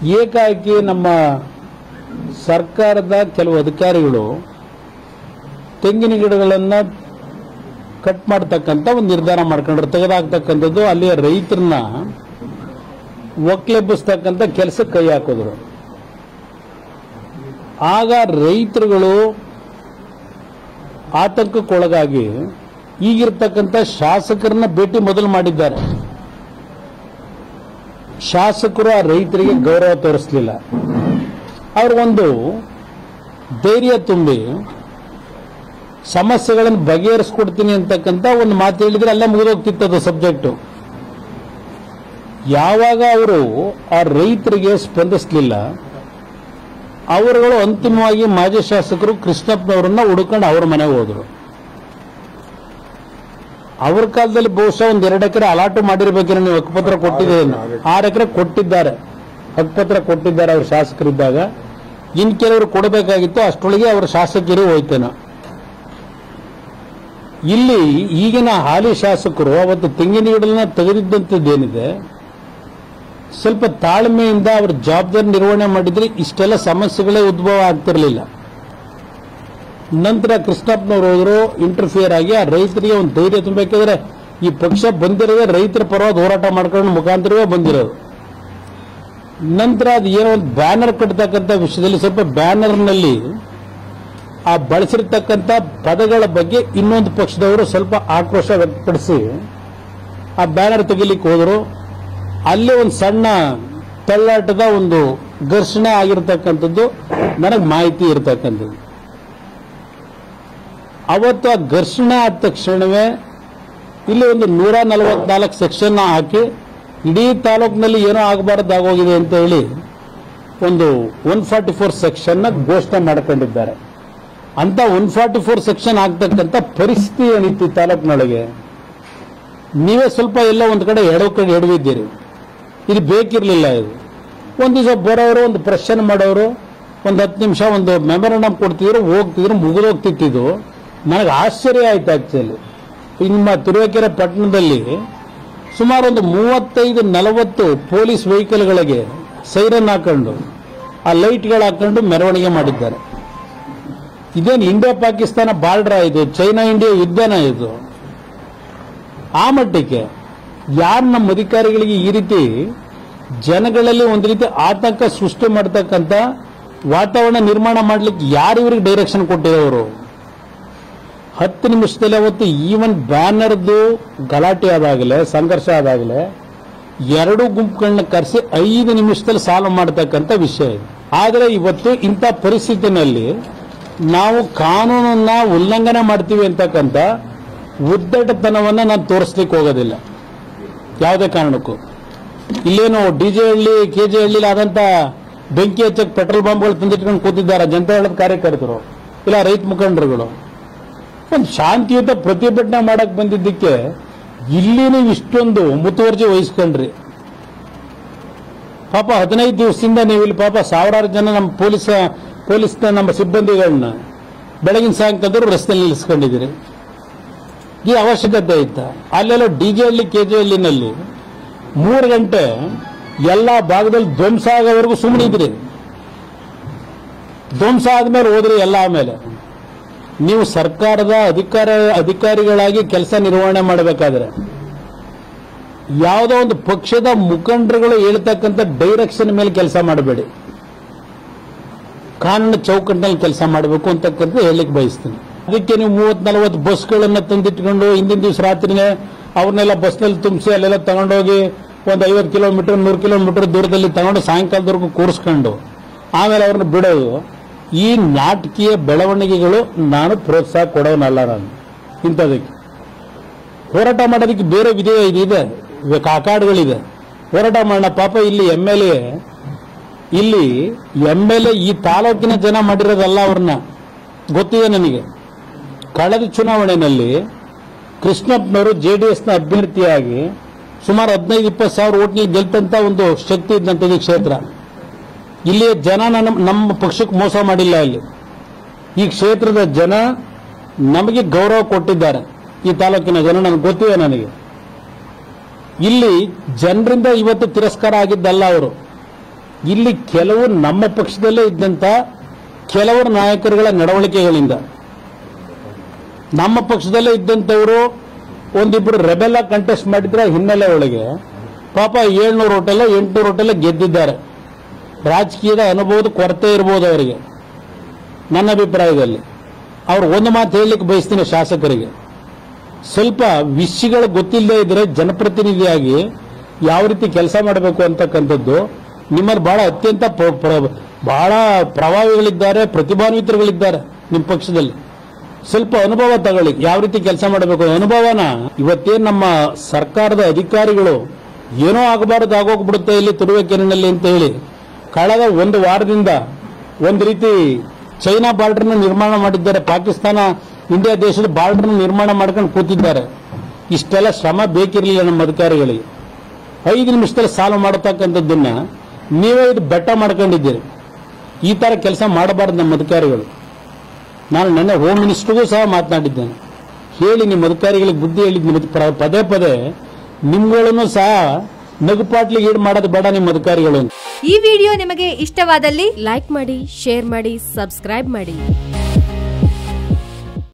ಏಕಾಏಕಿ ನಮ್ಮ ಸರ್ಕಾರದ ಕೆಲವು ಅಧಿಕಾರಿಗಳು ತೆಂಗಿನ ಗಿಡಗಳನ್ನು ಕಟ್ ಮಾಡ್ತಕ್ಕಂಥ ಒಂದು ನಿರ್ಧಾರ ಮಾಡ್ಕೊಂಡ್ರು ತೆಗೆದಾಕ್ತಕ್ಕಂಥದ್ದು ಅಲ್ಲಿಯ ರೈತರನ್ನ ಒಕ್ಲೆಬ್ಬಿಸ್ತಕ್ಕಂಥ ಕೆಲಸಕ್ಕೆ ಕೈ ಹಾಕಿದ್ರು ಆಗ ರೈತರುಗಳು ಆತಂಕಕ್ಕೊಳಗಾಗಿ ಈಗಿರ್ತಕ್ಕಂಥ ಶಾಸಕರನ್ನ ಭೇಟಿ ಮೊದಲು ಮಾಡಿದ್ದಾರೆ ಶಾಸಕರು ಆ ರೈತರಿಗೆ ಗೌರವ ತೋರಿಸಲಿಲ್ಲ ಅವ್ರಿಗೊಂದು ಧೈರ್ಯ ತುಂಬಿ ಸಮಸ್ಯೆಗಳನ್ನು ಬಗೆಹರಿಸ್ಕೊಡ್ತೀನಿ ಅಂತಕ್ಕಂಥ ಒಂದು ಮಾತು ಹೇಳಿದ್ರೆ ಅಲ್ಲೇ ಮುಗಿದೋಗ್ತಿತ್ತು ಅದು ಸಬ್ಜೆಕ್ಟು ಯಾವಾಗ ಅವರು ಆ ರೈತರಿಗೆ ಸ್ಪಂದಿಸಲಿಲ್ಲ ಅವರುಗಳು ಅಂತಿಮವಾಗಿ ಮಾಜಿ ಶಾಸಕರು ಕೃಷ್ಣಪ್ಪನವರನ್ನ ಹುಡುಕೊಂಡು ಅವ್ರ ಮನೆಗೆ ಹೋದ್ರು ಅವ್ರ ಕಾಲದಲ್ಲಿ ಬಹುಶಃ ಒಂದ್ ಎರಡು ಎಕರೆ ಅಲಾಟು ಮಾಡಿರ್ಬೇಕೇನೋ ನೀವು ಹಕ್ಕುಪತ್ರ ಕೊಟ್ಟಿದ್ದೀರಿ ಆರು ಎಕರೆ ಕೊಟ್ಟಿದ್ದಾರೆ ಹಕ್ಕುಪತ್ರ ಕೊಟ್ಟಿದ್ದಾರೆ ಅವ್ರ ಶಾಸಕರಿದ್ದಾಗ ಇನ್ ಕೆಲವರು ಕೊಡಬೇಕಾಗಿತ್ತು ಅಷ್ಟರೊಳಗೆ ಅವ್ರ ಶಾಸಕರು ಹೋಯ್ತೇನೋ ಇಲ್ಲಿ ಈಗಿನ ಹಾಲಿ ಶಾಸಕರು ಅವತ್ತು ತೆಂಗಿನ ಗಿಡನ ತೆಗೆದಿದ್ದಂಥದ್ದೇನಿದೆ ಸ್ವಲ್ಪ ತಾಳ್ಮೆಯಿಂದ ಅವ್ರ ಜವಾಬ್ದಾರಿ ನಿರ್ವಹಣೆ ಮಾಡಿದ್ರೆ ಇಷ್ಟೆಲ್ಲ ಸಮಸ್ಯೆಗಳೇ ಉದ್ಭವ ಆಗ್ತಿರ್ಲಿಲ್ಲ ನಂತರ ಕೃಷ್ಣಪ್ಪನವರು ಹೋದ್ರು ಇಂಟರ್ಫಿಯರ್ ಆಗಿ ಆ ರೈತರಿಗೆ ಒಂದು ಧೈರ್ಯ ತುಂಬಬೇಕಾದ್ರೆ ಈ ಪಕ್ಷ ಬಂದಿರೋದೇ ರೈತರ ಪರವಾದ ಹೋರಾಟ ಮಾಡ್ಕೊಂಡು ಮುಖಾಂತರವೇ ಬಂದಿರೋದು ನಂತರ ಅದು ಏನೋ ಒಂದು ಬ್ಯಾನರ್ ಕಟ್ಟತಕ್ಕಂಥ ವಿಷಯದಲ್ಲಿ ಸ್ವಲ್ಪ ಬ್ಯಾನರ್ನಲ್ಲಿ ಆ ಬಳಸಿರ್ತಕ್ಕಂಥ ಪದಗಳ ಬಗ್ಗೆ ಇನ್ನೊಂದು ಪಕ್ಷದವರು ಸ್ವಲ್ಪ ಆಕ್ರೋಶ ವ್ಯಕ್ತಪಡಿಸಿ ಆ ಬ್ಯಾನರ್ ತೆಗಿಲಿಕ್ಕೆ ಹೋದರು ಅಲ್ಲೇ ಒಂದು ಸಣ್ಣ ತಳ್ಳಾಟದ ಒಂದು ಘರ್ಷಣೆ ಆಗಿರ್ತಕ್ಕಂಥದ್ದು ನನಗೆ ಮಾಹಿತಿ ಇರತಕ್ಕಂಥದ್ದು ಅವತ್ತು ಆ ಘರ್ಷಣೆ ಆದ ತಕ್ಷಣವೇ ಇಲ್ಲಿ ಒಂದು ನೂರ ನಲವತ್ನಾಲ್ಕು ಸೆಕ್ಷನ್ ಹಾಕಿ ಇಡೀ ತಾಲೂಕಿನಲ್ಲಿ ಏನೋ ಆಗಬಾರ್ದಾಗೋಗಿದೆ ಅಂತ ಹೇಳಿ ಒಂದು ಒನ್ ಫಾರ್ಟಿ ಫೋರ್ ಸೆಕ್ಷನ್ ಘೋಷಣೆ ಮಾಡ್ಕೊಂಡಿದ್ದಾರೆ ಅಂತ ಒನ್ ಫಾರ್ಟಿ ಫೋರ್ ಸೆಕ್ಷನ್ ಆಗ್ತಕ್ಕಂಥ ಪರಿಸ್ಥಿತಿ ಏನಿತ್ತು ಈ ತಾಲೂಕಿನೊಳಗೆ ನೀವೇ ಸ್ವಲ್ಪ ಎಲ್ಲ ಒಂದು ಕಡೆ ಎಡವ ಕಡೆ ಎಡವಿದ್ದೀರಿ ಇದು ಬೇಕಿರಲಿಲ್ಲ ಇದು ಒಂದು ದಿವಸ ಬರೋರು ಒಂದು ಪ್ರಶ್ನೆ ಮಾಡೋರು ಒಂದು ಹತ್ತು ನಿಮಿಷ ಒಂದು ಮೆಮೊರಂಡಮ್ ಕೊಡ್ತಿದ್ರು ಹೋಗ್ತಿದ್ರು ಮುಗಿದೋಗ್ತಿತ್ತು ನನಗೆ ಆಶ್ಚರ್ಯ ಆಯ್ತು ಆಕ್ಚುಲಿ ನಿಮ್ಮ ತುರುವೇಕೆರೆ ಪಟ್ಟಣದಲ್ಲಿ ಸುಮಾರು ಒಂದು ಮೂವತ್ತೈದು ನಲವತ್ತು ಪೊಲೀಸ್ ವೆಹಿಕಲ್ಗಳಿಗೆ ಸೈರನ್ ಹಾಕೊಂಡು ಆ ಲೈಟ್ಗಳು ಹಾಕೊಂಡು ಮೆರವಣಿಗೆ ಮಾಡಿದ್ದಾರೆ ಇದೇನು ಇಂಡಿಯಾ ಪಾಕಿಸ್ತಾನ ಬಾರ್ಡರ್ ಇದು ಚೈನಾ ಇಂಡಿಯಾ ಯುದ್ಧನ ಇದು ಆ ಮಟ್ಟಕ್ಕೆ ಯಾರು ನಮ್ಮ ಅಧಿಕಾರಿಗಳಿಗೆ ಈ ರೀತಿ ಜನಗಳಲ್ಲಿ ಒಂದು ರೀತಿ ಆತಂಕ ಸೃಷ್ಟಿ ಮಾಡತಕ್ಕಂಥ ವಾತಾವರಣ ನಿರ್ಮಾಣ ಮಾಡ್ಲಿಕ್ಕೆ ಯಾರು ಇವ್ರಿಗೆ ಡೈರೆಕ್ಷನ್ ಕೊಟ್ಟಿರೋರು ಹತ್ತು ನಿಮಿಷದಲ್ಲಿ ಅವತ್ತು ಈವನ್ ಬ್ಯಾನರ್ದು ಗಲಾಟೆ ಆದಾಗಲೇ ಸಂಘರ್ಷ ಆದಾಗಲೇ ಎರಡು ಗುಂಪುಗಳನ್ನ ಕರೆಸಿ ಐದು ನಿಮಿಷದಲ್ಲಿ ಸಾಲ್ವ್ ಮಾಡತಕ್ಕಂಥ ವಿಷಯ ಇದು ಆದರೆ ಇವತ್ತು ಇಂಥ ಪರಿಸ್ಥಿತಿನಲ್ಲಿ ನಾವು ಕಾನೂನನ್ನ ಉಲ್ಲಂಘನೆ ಮಾಡ್ತೀವಿ ಅಂತಕ್ಕಂಥ ಉದ್ದಟತನವನ್ನ ನಾನು ತೋರಿಸ್ಲಿಕ್ಕೆ ಹೋಗೋದಿಲ್ಲ ಯಾವುದೇ ಕಾರಣಕ್ಕೂ ಇಲ್ಲೇನು D J Halli K J ಹಳ್ಳಿಲಿ ಆದಂತ ಬೆಂಕಿ ಹಚ್ಚಕ್ಕೆ ಪೆಟ್ರೋಲ್ ಬಾಂಬ್ಗಳು ತಂದಿಟ್ಕೊಂಡು ಕೂತಿದ್ದಾರೆ ಜನತಾದಳದ ಕಾರ್ಯಕರ್ತರು ಇಲ್ಲ ರೈತ ಮುಖಂಡರುಗಳು ಒಂದು ಶಾಂತಿಯುತ ಪ್ರತಿಭಟನೆ ಮಾಡಕ್ ಬಂದಿದ್ದಕ್ಕೆ ಇಲ್ಲಿ ನೀವು ಇಷ್ಟೊಂದು ಮುತುವರ್ಜಿ ವಹಿಸ್ಕೊಂಡ್ರಿ ಪಾಪ ಹದಿನೈದು ದಿವಸದಿಂದ ನೀವು ಇಲ್ಲಿ ಪಾಪ ಸಾವಿರಾರು ಜನ ನಮ್ಮ ಪೊಲೀಸ್ ಪೊಲೀಸ್ ನಮ್ಮ ಸಿಬ್ಬಂದಿಗಳನ್ನ ಬೆಳಗಿನ ಸಾಯಂಕಾಲದವರು ರಸ್ತೆಯಲ್ಲಿ ನಿಲ್ಲಿಸ್ಕೊಂಡಿದ್ದೀರಿ ಈ ಅವಶ್ಯಕತೆ ಇತ್ತ ಅಲ್ಲೆಲ್ಲ D J Halli K J ಹಳ್ಳಿನಲ್ಲಿ ಮೂರು ಗಂಟೆ ಎಲ್ಲ ಭಾಗದಲ್ಲಿ ಧ್ವಂಸ ಆಗೋವರೆಗೂ ಸುಮ್ಮನೆ ಇದ್ರಿ ಧ್ವಂಸ ಆದ್ಮೇಲೆ ಹೋದ್ರಿ ಎಲ್ಲ ಆಮೇಲೆ ನೀವು ಸರ್ಕಾರದ ಅಧಿಕಾರ ಅಧಿಕಾರಿಗಳಾಗಿ ಕೆಲಸ ನಿರ್ವಹಣೆ ಮಾಡಬೇಕಾದ್ರೆ ಯಾವುದೋ ಒಂದು ಪಕ್ಷದ ಮುಖಂಡರುಗಳು ಹೇಳ್ತಕ್ಕಂಥ ಡೈರೆಕ್ಷನ್ ಮೇಲೆ ಕೆಲಸ ಮಾಡಬೇಡಿ ಕಾನೂನು ಚೌಕಟ್ಟಿನಲ್ಲಿ ಕೆಲಸ ಮಾಡಬೇಕು ಅಂತಕ್ಕಂಥ ಹೇಳಲಿಕ್ಕೆ ಬಯಸ್ತೀನಿ ಅದಕ್ಕೆ ನೀವು ಮೂವತ್ ನಲವತ್ತು ಬಸ್ಗಳನ್ನ ತಂದಿಟ್ಕೊಂಡು ಹಿಂದಿನ ದಿವಸ ರಾತ್ರಿನೇ ಅವ್ರನ್ನೆಲ್ಲ ಬಸ್ನಲ್ಲಿ ತುಂಬಿಸಿ ಅಲ್ಲೆಲ್ಲ ತಗೊಂಡೋಗಿ ಒಂದು ಐವತ್ತು ಕಿಲೋಮೀಟರ್ ನೂರು ಕಿಲೋಮೀಟರ್ ದೂರದಲ್ಲಿ ತಗೊಂಡು ಸಾಯಂಕಾಲದವರೆಗೂ ಕೂರಿಸ್ಕೊಂಡು ಆಮೇಲೆ ಅವ್ರನ್ನ ಬಿಡೋದು ಈ ನಾಟಕೀಯ ಬೆಳವಣಿಗೆಗಳು ನಾನು ಪ್ರೋತ್ಸಾಹ ಕೊಡೋನಲ್ಲ ನಾನು ಇಂಥದಕ್ಕೆ ಹೋರಾಟ ಮಾಡೋದಕ್ಕೆ ಬೇರೆ ವಿಧಿ ಇದಿದೆ ಇವೆ ಕಾಕಾಡುಗಳಿದೆ ಹೋರಾಟ ಮಾಡೋಣ ಪಾಪ ಇಲ್ಲಿ ಎಮ್ ಎಲ್ ಎ ಇಲ್ಲಿ ಎಮ್ ಎಲ್ ಎ ಈ ತಾಲೂಕಿನ ಜನ ಮಾಡಿರೋದಲ್ಲ ಅವ್ರನ್ನ ಗೊತ್ತಿದೆ ನನಗೆ ಕಳೆದ ಚುನಾವಣೆಯಲ್ಲಿ ಕೃಷ್ಣಪ್ಪನವರು ಜೆ ಡಿ ಎಸ್ನ ಅಭ್ಯರ್ಥಿಯಾಗಿ ಸುಮಾರು ಹದಿನೈದು ಇಪ್ಪತ್ತು ಸಾವಿರ ಓಟ್ನಲ್ಲಿ ಗೆಲ್ತಂತ ಒಂದು ಶಕ್ತಿ ಇದ್ದಂಥದ್ದು ಈ ಕ್ಷೇತ್ರ ಇಲ್ಲಿ ಜನ ನಮ್ಮ ನಮ್ಮ ಪಕ್ಷಕ್ಕೆ ಮೋಸ ಮಾಡಿಲ್ಲ ಇಲ್ಲಿ ಈ ಕ್ಷೇತ್ರದ ಜನ ನಮಗೆ ಗೌರವ ಕೊಟ್ಟಿದ್ದಾರೆ ಈ ತಾಲೂಕಿನ ಜನ ನನಗೆ ಗೊತ್ತಿದೆ ನನಗೆ ಇಲ್ಲಿ ಜನರಿಂದ ಇವತ್ತು ತಿರಸ್ಕಾರ ಆಗಿದ್ದಲ್ಲ ಅವರು ಇಲ್ಲಿ ಕೆಲವು ನಮ್ಮ ಪಕ್ಷದಲ್ಲೇ ಇದ್ದಂತ ಕೆಲವರು ನಾಯಕರುಗಳ ನಡವಳಿಕೆಗಳಿಂದ ನಮ್ಮ ಪಕ್ಷದಲ್ಲೇ ಇದ್ದಂಥವರು ಒಂದಿಬ್ರು ರೆಬೆಲ್ಲ ಕಂಟೆಸ್ಟ್ ಮಾಡಿದ್ರೆ ಹಿನ್ನೆಲೆ ಒಳಗೆ ಪಾಪ ಏಳ್ನೂರು ಓಟೆಲ್ಲ ಎಂಟುನೂರು ಓಟೆಲ್ಲ ಗೆದ್ದಿದ್ದಾರೆ ರಾಜಕೀಯದ ಅನುಭವದ ಕೊರತೆ ಇರ್ಬೋದು ಅವರಿಗೆ ನನ್ನ ಅಭಿಪ್ರಾಯದಲ್ಲಿ ಅವ್ರು ಒಂದು ಮಾತು ಹೇಳಲಿಕ್ಕೆ ಬಯಸ್ತೀನಿ ಶಾಸಕರಿಗೆ ಸ್ವಲ್ಪ ವಿಷಯಗಳು ಗೊತ್ತಿಲ್ಲದೆ ಇದ್ರೆ ಜನಪ್ರತಿನಿಧಿಯಾಗಿ ಯಾವ ರೀತಿ ಕೆಲಸ ಮಾಡಬೇಕು ಅಂತಕ್ಕಂಥದ್ದು ನಿಮ್ಮಲ್ಲಿ ಬಹಳ ಅತ್ಯಂತ ಪ್ರ- ಪ್ರ- ಬಹಳ ಪ್ರಭಾವಿಗಳಿದ್ದಾರೆ ಪ್ರತಿಭಾನ್ವಿತರುಗಳಿದ್ದಾರೆ ನಿಮ್ಮ ಪಕ್ಷದಲ್ಲಿ ಸ್ವಲ್ಪ ಅನುಭವ ತಗೊಳ್ಳಿ ಯಾವ ರೀತಿ ಕೆಲಸ ಮಾಡಬೇಕು ಅನುಭವನ ಇವತ್ತೇನು ನಮ್ಮ ಸರ್ಕಾರದ ಅಧಿಕಾರಿಗಳು ಏನೋ ಆಗಬಾರದು ಆಗೋಗ್ಬಿಡುತ್ತೆ ಇಲ್ಲಿ ತುರುವೇಕೆರೆನಲ್ಲಿ ಅಂತ ಹೇಳಿ ಕಳೆದ ಒಂದು ವಾರದಿಂದ ಒಂದು ರೀತಿ ಚೈನಾ ಬಾರ್ಡರ್ನ ನಿರ್ಮಾಣ ಮಾಡಿದ್ದಾರೆ ಪಾಕಿಸ್ತಾನ ಇಂಡಿಯಾ ದೇಶದ ಬಾರ್ಡರ್ನ ನಿರ್ಮಾಣ ಮಾಡ್ಕೊಂಡು ಕೂತಿದ್ದಾರೆ ಇಷ್ಟೆಲ್ಲ ಶ್ರಮ ಬೇಕಿರಲಿಲ್ಲ ನಮ್ಮ ಅಧಿಕಾರಿಗಳಿಗೆ ಐದು ನಿಮಿಷದಲ್ಲಿ ಸಾಲ್ವ್ ಮಾಡತಕ್ಕಂಥದ್ದನ್ನ ನೀವೇ ಇದು ಬೆಟ್ಟ ಮಾಡ್ಕೊಂಡಿದ್ದೀರಿ ಈ ತರ ಕೆಲಸ ಮಾಡಬಾರ್ದು ನಮ್ಮ ಅಧಿಕಾರಿಗಳು ನಾನು ನನ್ನ ಹೋಮ್ ಮಿನಿಸ್ಟರ್ಗೂ ಸಹ ಮಾತನಾಡಿದ್ದೇನೆ ಹೇಳಿ ನಿಮ್ಮ ಅಧಿಕಾರಿಗಳಿಗೆ ಬುದ್ಧಿ ಹೇಳಿದ್ ನಿಮ್ಮ ಪ್ರ- ಪದೇ ಪದೇ ನಿಮ್ಗಳನ್ನು ಸಹ ನಗುಪಾಟ್ಲಿಗೆ ಈಡು ಮಾಡೋದು ಬೇಡ ನಿಮ್ಮ ಅಧಿಕಾರಿಗಳು ಅಂತ ಈ ವಿಡಿಯೋ ನಿಮಗೆ ಇಷ್ಟವಾದಲ್ಲಿ ಲೈಕ್ ಮಾಡಿ ಶೇರ್ ಮಾಡಿ ಸಬ್ಸ್ಕ್ರೈಬ್ ಮಾಡಿ